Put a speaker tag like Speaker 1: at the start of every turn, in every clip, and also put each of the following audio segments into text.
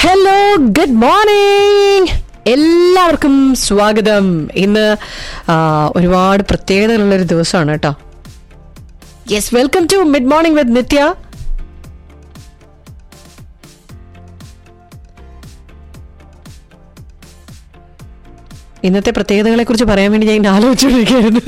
Speaker 1: hello good morning എല്ലാവർക്കും സ്വാഗതം ഇന്ന് ആ, ഒരുപാട് പ്രത്യേകതകളുള്ള ഒരു ദിവസമാണ് കേട്ടോ yes welcome to mid morning with Nithya ഇന്നത്തെ പ്രത്യേകതകളെ കുറിച്ച് പറയാൻ വേണ്ടി ഞാൻ ഇങ്ങനെ ആലോചിച്ചുകൊണ്ടിരിക്കുകയായിരുന്നു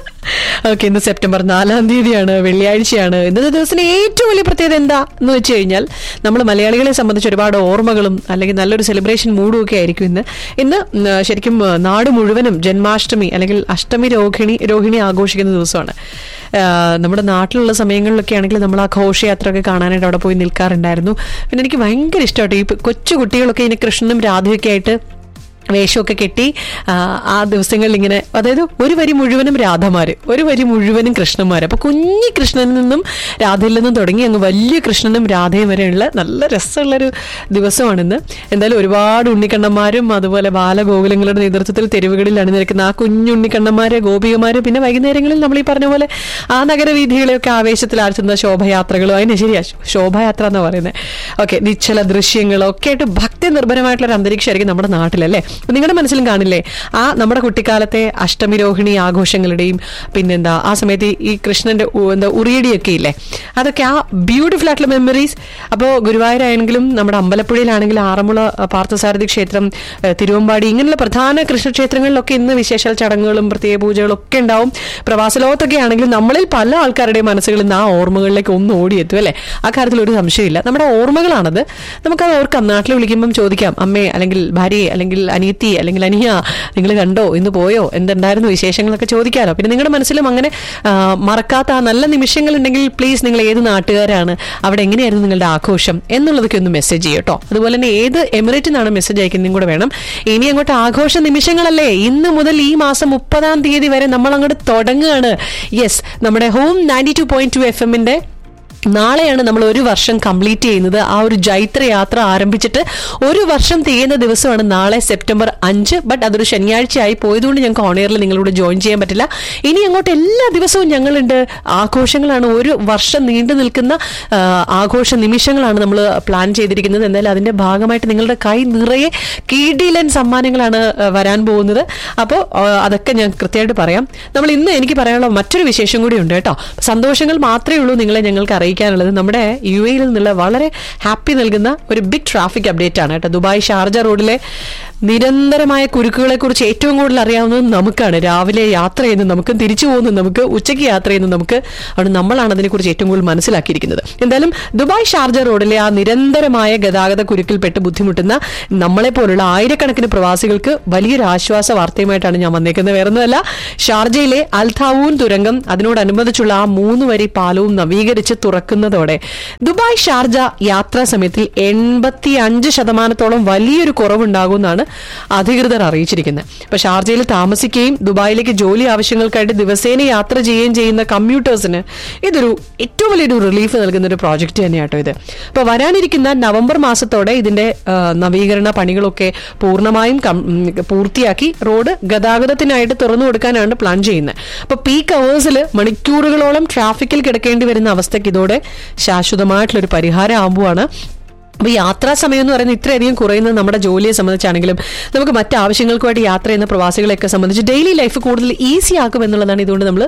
Speaker 1: ഓക്കെ ഇന്ന് സെപ്റ്റംബർ നാലാം തീയതിയാണ് വെള്ളിയാഴ്ചയാണ് ഇന്നത്തെ ദിവസത്തിന് ഏറ്റവും വലിയ പ്രത്യേകത എന്താ എന്ന് വെച്ച് കഴിഞ്ഞാൽ നമ്മൾ മലയാളികളെ സംബന്ധിച്ച് ഒരുപാട് ഓർമ്മകളും അല്ലെങ്കിൽ നല്ലൊരു സെലിബ്രേഷൻ മൂഡും ഒക്കെ ആയിരിക്കും ഇന്ന് ഇന്ന് ഉം, ശരിക്കും ആ, നാട് മുഴുവനും ജന്മാഷ്ടമി അല്ലെങ്കിൽ അഷ്ടമി രോഹിണി രോഹിണി ആഘോഷിക്കുന്ന ദിവസമാണ് ആ, നമ്മുടെ നാട്ടിലുള്ള സമയങ്ങളിലൊക്കെ ആണെങ്കിൽ നമ്മൾ ആ ഘോഷയാത്ര ഒക്കെ കാണാനായിട്ട് അവിടെ പോയി നിൽക്കാറുണ്ടായിരുന്നു പിന്നെ എനിക്ക് ഭയങ്കര ഇഷ്ടമാട്ടോ ഈ കൊച്ചു കുട്ടികളൊക്കെ ഇനി കൃഷ്ണനും രാധയൊക്കെ ആയിട്ട് വേഷമൊക്കെ കെട്ടി ആ, ആ ദിവസങ്ങളിൽ ഇങ്ങനെ അതായത് ഒരു വരി മുഴുവനും രാധമാര് ഒരു വരി മുഴുവനും കൃഷ്ണന്മാര് അപ്പൊ കുഞ്ഞി കൃഷ്ണനിൽ നിന്നും രാധയിൽ നിന്നും തുടങ്ങി അങ്ങ് വലിയ കൃഷ്ണനും രാധയും വരെയുള്ള നല്ല രസമുള്ളൊരു ദിവസമാണിന്ന് എന്തായാലും ഒരുപാട് ഉണ്ണിക്കണ്ണന്മാരും അതുപോലെ ബാലഗോകുലങ്ങളുടെ നേതൃത്വത്തിൽ തെരുവുകളിൽ അണിനിരക്കുന്ന ആ കുഞ്ഞുണ്ണിക്കണ്ണന്മാര് ഗോപികമാര് പിന്നെ വൈകുന്നേരങ്ങളിൽ നമ്മൾ ഈ പറഞ്ഞ പോലെ ആ നഗരവീഥികളെയൊക്കെ ആവേശത്തിലാഴ്ത്തുന്ന ശോഭയാത്രകളും അതിന് ശരിയാ ശോഭയാത്ര എന്ന് പറയുന്നത് ഓക്കെ നിശ്ചല ദൃശ്യങ്ങളും ഒക്കെ ആയിട്ട് ഭക്തി നിർഭരമായിട്ടുള്ള ഒരു അന്തരീക്ഷമായിരിക്കും നമ്മുടെ നാട്ടിലല്ലേ അപ്പൊ നിങ്ങളുടെ മനസ്സിലും കാണില്ലേ ആ നമ്മുടെ കുട്ടിക്കാലത്തെ അഷ്ടമി രോഹിണി ആഘോഷങ്ങളുടെയും പിന്നെന്താ ആ സമയത്ത് ഈ- ഈ കൃഷ്ണന്റെ ഉ- എന്താ ഉറിയടിയൊക്കെ ഇല്ലേ അതൊക്കെ ആ ബ്യൂട്ടിഫുൾ ആയിട്ടുള്ള മെമ്മറീസ് അപ്പോൾ ഗുരുവായൂരാണെങ്കിലും നമ്മുടെ അമ്പലപ്പുഴയിലാണെങ്കിലും ആറന്മുള അഹ്, പാർത്ഥസാരഥി ക്ഷേത്രം അഹ്, തിരുവമ്പാടി ഇങ്ങനെയുള്ള പ്രധാന കൃഷ്ണക്ഷേത്രങ്ങളിലൊക്കെ ഇന്ന് വിശേഷ ചടങ്ങുകളും പ്രത്യേക പൂജകളും ഒക്കെ ഉണ്ടാവും പ്രവാസ ലോകത്തൊക്കെ ആണെങ്കിലും നമ്മളിൽ പല ആൾക്കാരുടെയും മനസ്സുകളിൽ നിന്ന് ആ ഓർമ്മകളിലേക്ക് ഒന്ന് ഓടിയെത്തും അല്ലേ ആ കാര്യത്തിൽ ഒരു സംശയമില്ല നമ്മുടെ ഓർമ്മകളാണത് നമുക്കത് ഓർക്കാം നാട്ടിൽ വിളിക്കുമ്പം ചോദിക്കാം അമ്മേ അല്ലെങ്കിൽ ഭാര്യയെ അല്ലെങ്കിൽ അനിയത്തി അല്ലെങ്കിൽ അനിയ നിങ്ങൾ കണ്ടോ ഇന്ന് പോയോ എന്തുണ്ടായിരുന്നു വിശേഷങ്ങളൊക്കെ ചോദിക്കാമല്ലോ പിന്നെ നിങ്ങളുടെ മനസ്സിലും അങ്ങനെ ആ, മറക്കാത്ത ആ നല്ല നിമിഷങ്ങൾ ഉണ്ടെങ്കിൽ പ്ലീസ് നിങ്ങൾ ഏത് നാട്ടുകാരാണ് അവിടെ എങ്ങനെയായിരുന്നു നിങ്ങളുടെ ആഘോഷം എന്നുള്ളതൊക്കെ ഒന്ന് മെസ്സേജ് ചെയ്യും കേട്ടോ അതുപോലെ തന്നെ ഏത് എമിറേറ്റിൽ നിന്നാണ് മെസ്സേജ് അയക്കുന്നതും കൂടെ വേണം ഇനി അങ്ങോട്ട് ആഘോഷ നിമിഷങ്ങളല്ലേ ഇന്ന് മുതൽ ഈ മാസം മുപ്പതാം തീയതി വരെ നമ്മൾ അങ്ങോട്ട് തുടങ്ങുകയാണ് യെസ് നമ്മുടെ home ninety two point two F എമ്മിന്റെ നാളെയാണ് നമ്മൾ ഒരു വർഷം കംപ്ലീറ്റ് ചെയ്യുന്നത് ആ ഒരു ജൈത്ര യാത്ര ആരംഭിച്ചിട്ട് ഒരു വർഷം തികയുന്ന ദിവസമാണ് നാളെ സെപ്റ്റംബർ അഞ്ച് ബട്ട് അതൊരു ശനിയാഴ്ചയായി പോയതുകൊണ്ട് ഞങ്ങൾക്ക് ഓണിയറിൽ നിങ്ങളോട് ജോയിൻ ചെയ്യാൻ പറ്റില്ല ഇനി അങ്ങോട്ട് എല്ലാ ദിവസവും ഞങ്ങളുണ്ട് ആഘോഷങ്ങളാണ് ഒരു വർഷം നീണ്ടു നിൽക്കുന്ന ആ, ആഘോഷ നിമിഷങ്ങളാണ് നമ്മൾ പ്ലാൻ ചെയ്തിരിക്കുന്നത് എന്തായാലും അതിന്റെ ഭാഗമായിട്ട് നിങ്ങളുടെ കൈ നിറയെ കീടിലൻ സമ്മാനങ്ങളാണ് ആ, വരാൻ പോകുന്നത് അപ്പോൾ അതൊക്കെ ഞാൻ കൃത്യമായിട്ട് പറയാം നമ്മൾ ഇന്ന് എനിക്ക് പറയാനുള്ള മറ്റൊരു വിശേഷം കൂടി ഉണ്ട് കേട്ടോ സന്തോഷങ്ങൾ മാത്രമേ ഉള്ളൂ നിങ്ങളെ ഞങ്ങൾക്ക് അറിയിക്കാനുള്ളത് നമ്മുടെ യു എയിൽ നിന്നുള്ള വളരെ ഹാപ്പി നൽകുന്ന ഒരു ബിഗ് ട്രാഫിക് അപ്ഡേറ്റ് ആണ് കേട്ടോ ദുബായ് ഷാർജ റോഡിലെ നിരന്തരമായ കുരുക്കുകളെ കുറിച്ച് ഏറ്റവും കൂടുതൽ അറിയാവുന്നത് നമുക്കാണ് രാവിലെ യാത്ര ചെയ്യുന്നത് നമുക്ക് തിരിച്ചു പോകുന്നത് നമുക്ക് ഉച്ചയ്ക്ക് യാത്ര ചെയ്യുന്നത് നമുക്ക് അവിടെ നമ്മളാണ് അതിനെക്കുറിച്ച് ഏറ്റവും കൂടുതൽ മനസ്സിലാക്കിയിരിക്കുന്നത് എന്തായാലും ദുബായ് ഷാർജ റോഡിലെ ആ നിരന്തരമായ ഗതാഗത കുരുക്കിൽപ്പെട്ട് ബുദ്ധിമുട്ടുന്ന നമ്മളെ പോലുള്ള ആയിരക്കണക്കിന് പ്രവാസികൾക്ക് വലിയൊരു ആശ്വാസ വാർത്തയുമായിട്ടാണ് ഞാൻ വന്നേക്കുന്നത് വേറൊന്നുമല്ല ഷാർജയിലെ അൽഥാവൂൻ തുരങ്കം അതിനോടനുബന്ധിച്ചുള്ള ആ മൂന്ന് വരി പാലവും നവീകരിച്ച് തുറക്കുന്നതോടെ ദുബായ് ഷാർജ യാത്രാ സമയത്തിൽ എൺപത്തി അഞ്ച് ശതമാനത്തോളം വലിയൊരു കുറവുണ്ടാകുമെന്നാണ് അധികൃതർ അറിയിച്ചിരിക്കുന്നത് ഇപ്പൊ ഷാർജയിൽ താമസിക്കുകയും ദുബായിലേക്ക് ജോലി ആവശ്യങ്ങൾക്കായിട്ട് ദിവസേന യാത്ര ചെയ്യുകയും ചെയ്യുന്ന കമ്മ്യൂട്ടേഴ്സിന് ഇതൊരു ഏറ്റവും വലിയൊരു റിലീഫ് നൽകുന്ന ഒരു പ്രോജക്റ്റ് തന്നെയാട്ടോ ഇത് അപ്പൊ വരാനിരിക്കുന്ന നവംബർ മാസത്തോടെ ഇതിന്റെ ആ, നവീകരണ പണികളൊക്കെ പൂർണ്ണമായും കം- ഉം, പൂർത്തിയാക്കി റോഡ് ഗതാഗതത്തിനായിട്ട് തുറന്നു കൊടുക്കാനാണ് പ്ലാൻ ചെയ്യുന്നത് അപ്പൊ പീക്ക് അവേഴ്സിൽ മണിക്കൂറുകളോളം ട്രാഫിക്കിൽ കിടക്കേണ്ടി വരുന്ന അവസ്ഥയ്ക്ക് ഇതോടെ ശാശ്വതമായിട്ടുള്ള ഒരു പരിഹാരം ആകുമ്പോഴാണ് അപ്പൊ യാത്രാ സമയം എന്ന് പറയുന്നത് ഇത്രയധികം കുറയുന്നത് നമ്മുടെ ജോലിയെ സംബന്ധിച്ചാണെങ്കിലും നമുക്ക് മറ്റ് ആവശ്യങ്ങൾക്കുമായിട്ട് യാത്ര ചെയ്യുന്ന പ്രവാസികളെയൊക്കെ സംബന്ധിച്ച് ഡെയിലി ലൈഫ് കൂടുതൽ ഈസി ആക്കും എന്നുള്ളതാണ് ഇതുകൊണ്ട് നമ്മൾ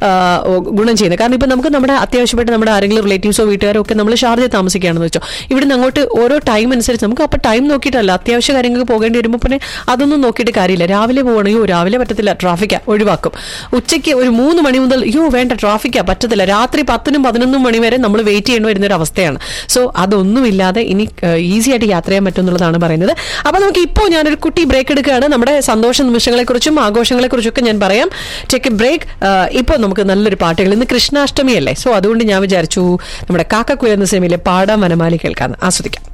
Speaker 1: ഗുണം ചെയ്യുന്നത് കാരണം ഇപ്പൊ നമുക്ക് നമ്മുടെ അത്യാവശ്യമായിട്ട് നമ്മുടെ ആരെങ്കിലും റിലേറ്റീവ്സോ വീട്ടുകാരോ ഒക്കെ നമ്മൾ ഷാർജ താമസിക്കുകയാണെന്ന് വെച്ചോ ഇവിടെ നിന്ന് അങ്ങോട്ട് ഓരോ ടൈം അനുസരിച്ച് നമുക്ക് അപ്പോൾ ടൈം നോക്കിയിട്ടല്ല അത്യാവശ്യ കാര്യങ്ങൾക്ക് പോകേണ്ടി വരുമ്പോൾ പിന്നെ അതൊന്നും നോക്കിയിട്ട് കാര്യമില്ല രാവിലെ പോകണമെങ്കിൽ "അയ്യോ, രാവിലെ പറ്റത്തില്ല ട്രാഫിക്കാ ഒഴിവാക്കും ഉച്ചയ്ക്ക് ഒരു മൂന്ന് മണി മുതൽ അയ്യോ വേണ്ട ട്രാഫിക്കാ പറ്റത്തില്ല രാത്രി പത്തിനും പതിനൊന്നും മണി വരെ നമ്മൾ വെയിറ്റ് ചെയ്യേണ്ടി വരുന്ന ഒരു അവസ്ഥയാണ് സോ അതൊന്നുമില്ലാതെ ഇനി ഈസി ആയിട്ട് യാത്ര ചെയ്യാൻ പറ്റും എന്നുള്ളതാണ് പറയുന്നത് അപ്പൊ നമുക്ക് ഇപ്പോൾ ഞാനൊരു കുട്ടി ബ്രേക്ക് എടുക്കുകയാണ് നമ്മുടെ സന്തോഷ നിമിഷങ്ങളെക്കുറിച്ചും ആഘോഷങ്ങളെക്കുറിച്ചും ഒക്കെ ഞാൻ പറയാം ടേക്ക് എ ബ്രേക്ക് ഇപ്പോൾ നമുക്ക് നല്ലൊരു പാട്ടുകൾ ഇന്ന് കൃഷ്ണാഷ്ടമി അല്ലേ സോ അതുകൊണ്ട് ഞാൻ വിചാരിച്ചു നമ്മുടെ കാക്കക്കുയിൽ എന്ന സിനിമയിലെ പാടാം വനമാലി കേൾക്കാന്ന് ആസ്വദിക്കാം